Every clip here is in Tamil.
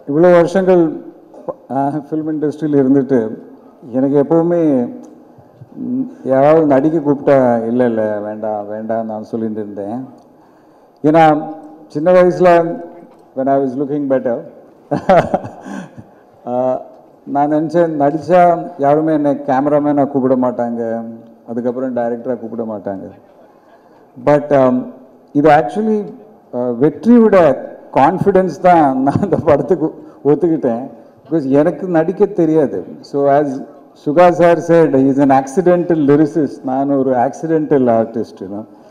இவ்வளோ வருஷங்கள் ஃபிலிம் இண்டஸ்ட்ரியில் இருந்துட்டு எனக்கு எப்போவுமே ம், யாராவது நடிக்க கூப்பிட்டா இல்லை இல்லை வேண்டாம் வேண்டாம் நான் சொல்லிட்டு இருந்தேன் ஏன்னா சின்ன வயசில் when I was looking better ஆஹ், நான் நினச்சேன் நடித்தா யாருமே என்னை கேமராமேனாக கூப்பிட மாட்டாங்க அதுக்கப்புறம் டைரக்டராக கூப்பிட மாட்டாங்க பட் இது ஆக்சுவலி வெற்றியோட கான்ஃபிடென்ஸ் தான் நான் அந்த படத்துக்கு ஒத்துக்கிட்டேன் பிகாஸ் எனக்கு நடிக்க தெரியாது so as Suga sir said is an accidental lyricist நான் ஒரு ஆக்சிடென்டல் ஆர்டிஸ்ட்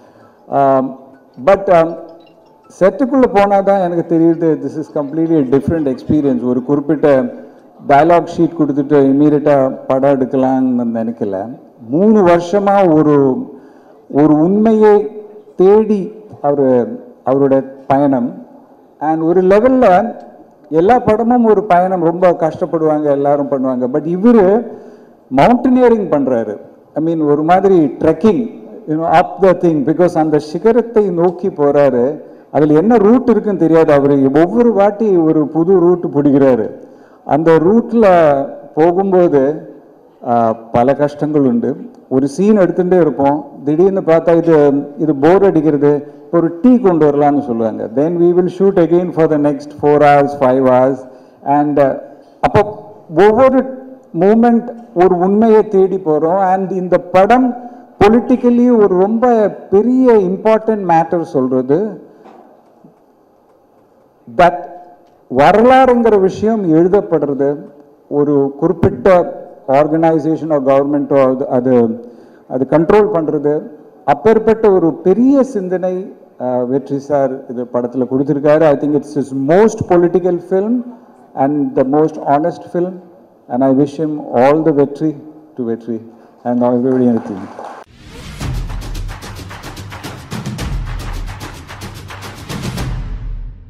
பட் செட்டுக்குள்ளே போனால் தான் எனக்கு தெரியுது this is completely different experience ஒரு குறிப்பிட்ட டயலாக் ஷீட் கொடுத்துட்டு இம்மீடியட்டாக படம் எடுக்கலாம்னு நினைக்கல மூணு வருஷமாக ஒரு ஒரு உண்மையை தேடி அவர் அவரோட பயணம் அண்ட் ஒரு லெவலில் எல்லா படமும் ஒரு பயணம் ரொம்ப கஷ்டப்படுவாங்க எல்லாரும் பண்ணுவாங்க பட் இவர் மவுண்டனியரிங் பண்ணுறாரு ஐ மீன் ஒரு மாதிரி trekking you know up the thing because அந்த சிகரத்தை நோக்கி போகிறாரு அதில் என்ன ரூட் இருக்குன்னு தெரியாது அவர் ஒவ்வொரு வாட்டி ஒரு புது ரூட் பிடிக்கிறாரு அந்த ரூட்டில் போகும்போது ஆஹ், பல கஷ்டங்கள் உண்டு ஒரு சீன் எடுத்துகிட்டே இருப்போம் திடீர்னு பார்த்தா இது இது போர் அடிக்கிறது இப்போ ஒரு டீ கொண்டு வரலாம்னு சொல்லுவாங்க then we will shoot again for the next four hours five hours and அப்போ ஒவ்வொரு மூமெண்ட் ஒரு உண்மையை தேடி போகிறோம் அண்ட் இந்த படம் பொலிட்டிக்கலி ஒரு ரொம்ப பெரிய இம்பார்ட்டன்ட் மேட்டர் சொல்கிறது பட் வரலாறுங்கிற விஷயம் எழுதப்படுறது ஒரு குறிப்பிட்ட ஆர்கனைசேஷனோ கவர்மெண்ட்டோ அது அது அது கண்ட்ரோல் பண்ணுறது அப்பேற்பட்ட ஒரு பெரிய சிந்தனை அஹ், வெற்றி சார் இது படத்தில் கொடுத்துருக்காரு I think it's is most political film and the most honest film and I wish him all the வெற்றி டு வெற்றி அண்ட் everybody anything